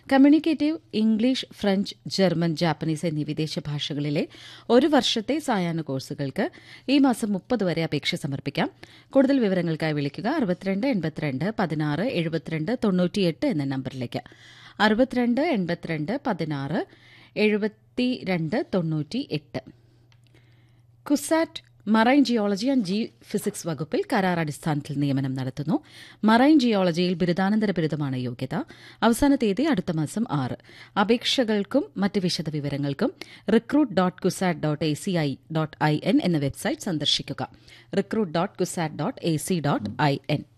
communicative English French German Japanese എന്നീ വിദേശ ഭാഷകളിലെ ഒരു വർഷത്തെ സായാഹ്ന കോഴ്സുകൾക്ക് ഈ മാസം മുപ്പത് വരെ അപേക്ഷ സമർപ്പിക്കാം കൂടുതൽ വിവരങ്ങൾക്കായി വിളിക്കുക അറുപത്തിരണ്ട് എൺപത്തിരണ്ട് പതിനാറ് എഴുപത്തിരണ്ട് തൊണ്ണൂറ്റിയെട്ട് എന്ന നമ്പറിലേക്ക് അറുപത്തിരണ്ട് എൺപത്തിരണ്ട് പതിനാറ് എഴുപത്തിരണ്ട് തൊണ്ണൂറ്റി എട്ട് CUSAT marine geology and geophysics വകുപ്പിൽ കരാർ അടിസ്ഥാനത്തിൽ നിയമനം നടത്തുന്നു മറൈൻ ജിയോളജിയിൽ ബിരുദാനന്തര ബിരുദമാണ് യോഗ്യത അവസാന തീയതി അടുത്ത മാസം ആറ് അപേക്ഷകൾക്കും മറ്റ് വിശദ വിവരങ്ങൾക്കും recruit dot CUSAT dot A C I dot I N എന്ന വെബ്സൈറ്റ് സന്ദർശിക്കുക recruit dot CUSAT dot A C dot I N